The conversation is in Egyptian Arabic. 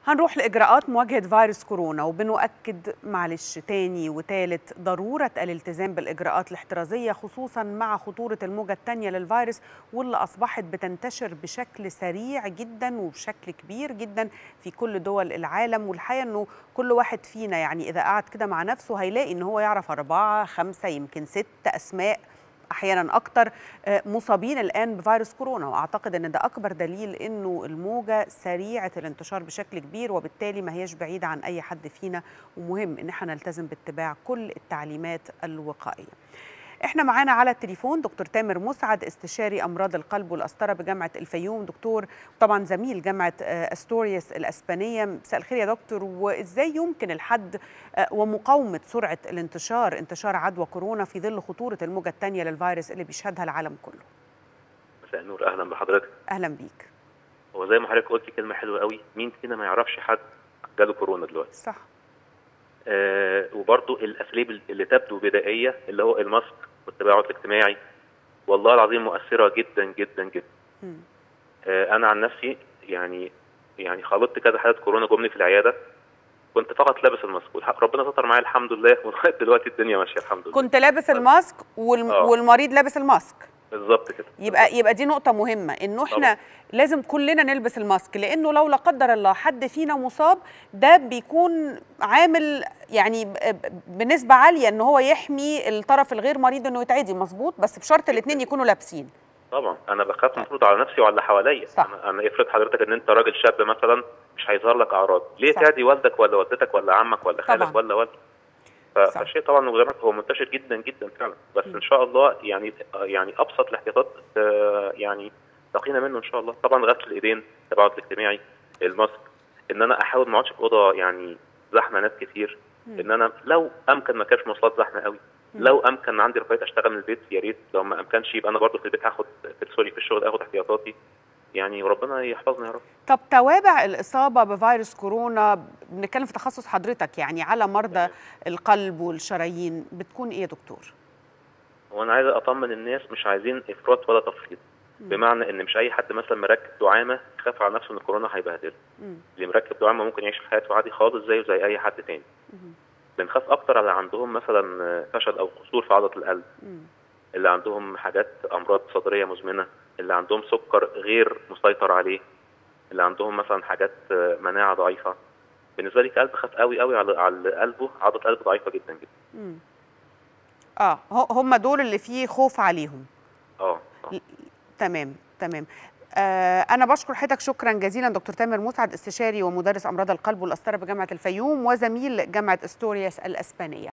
هنروح لإجراءات مواجهة فيروس كورونا وبنؤكد معلش تاني وتالت ضرورة الالتزام بالإجراءات الاحترازية خصوصا مع خطورة الموجة الثانية للفيروس واللي أصبحت بتنتشر بشكل سريع جدا وبشكل كبير جدا في كل دول العالم والحقيقة أنه كل واحد فينا يعني إذا قعد كده مع نفسه هيلاقي أنه هو يعرف أربعة خمسة يمكن ست أسماء احيانا اكتر مصابين الان بفيروس كورونا واعتقد ان ده اكبر دليل انه الموجه سريعه الانتشار بشكل كبير وبالتالي ما هيش بعيده عن اي حد فينا ومهم ان احنا نلتزم باتباع كل التعليمات الوقائيه احنا معانا على التليفون دكتور تامر مسعد استشاري امراض القلب والقسطره بجامعه الفيوم دكتور طبعا زميل جامعه استوريوس الاسبانيه مساء الخير يا دكتور وازاي يمكن الحد ومقاومه سرعه الانتشار انتشار عدوى كورونا في ظل خطوره الموجه الثانيه للفيروس اللي بيشهدها العالم كله مساء النور اهلا بحضرتك اهلا بيك هو زي ما حضرتك قلتي كلمه حلوه قوي مين فينا ما يعرفش حد جاله كورونا دلوقتي صح آه وبرضه الاساليب اللي تبدو بدائيه اللي هو الماسك والتباعد الاجتماعي والله العظيم مؤثره جدا جدا جدا. آه انا عن نفسي يعني يعني خلطت كذا حالات كورونا جملي في العياده كنت فقط لابس الماسك ربنا ستر معايا الحمد لله ولغايه دلوقتي الدنيا ماشيه الحمد لله. كنت لابس الماسك والم... آه. والمريض لابس الماسك. بالظبط كده يبقى يبقى دي نقطة مهمة انه احنا طبعا. لازم كلنا نلبس الماسك لانه لو لا قدر الله حد فينا مصاب ده بيكون عامل يعني بنسبة عالية ان هو يحمي الطرف الغير مريض انه يتعدي مظبوط بس بشرط الاثنين يكونوا لابسين. طبعا انا بخاف المفروض على نفسي وعلى اللي حواليا صح. انا انا افرض حضرتك ان انت راجل شاب مثلا مش هيظهر لك اعراض ليه صح. تعدي والدك ولا والدتك ولا عمك ولا خالك طبعا. ولا والدك صح. فالشيء طبعا غير هو منتشر جدا جدا فعلا بس ان شاء الله يعني يعني ابسط الاحتياطات آه، يعني تقينا منه ان شاء الله طبعا غسل الايدين التباعد الاجتماعي الماسك ان انا احاول ما اقعدش في اوضه يعني زحمه ناس كتير ان انا لو امكن ما كانش مواصلات زحمه قوي لو امكن عندي رفاهيه اشتغل من البيت يا ريت لو ما امكنش يبقى انا برضه في البيت هاخد في سوري في الشغل اخد احتياطاتي يعني وربنا يحفظنا يا رب طب توابع الإصابة بفيروس كورونا بنتكلم في تخصص حضرتك يعني على مرضى القلب والشرايين بتكون ايه يا دكتور؟ وانا عايز اطمن الناس مش عايزين افراط ولا تفريط بمعنى ان مش اي حد مثلا مركب دعامه يخاف على نفسه ان كورونا هيبهدله اللي مركب دعامه ممكن يعيش حياته عادي خالص زيه زي اي حد تاني بنخاف اكتر على عندهم مثلا فشل او قصور في عضله القلب اللي عندهم حاجات امراض صدريه مزمنه اللي عندهم سكر غير مسيطر عليه اللي عندهم مثلا حاجات مناعه ضعيفه بالنسبه لي كقلب خاف قوي قوي على على قلبه عضله قلب ضعيفه جدا جدا مم. اه هم دول اللي فيه خوف عليهم اه ل- تمام تمام آه أنا بشكر حضرتك شكرا جزيلا دكتور تامر مسعد استشاري ومدرس أمراض القلب والقسطرة بجامعة الفيوم وزميل جامعة استورياس الأسبانية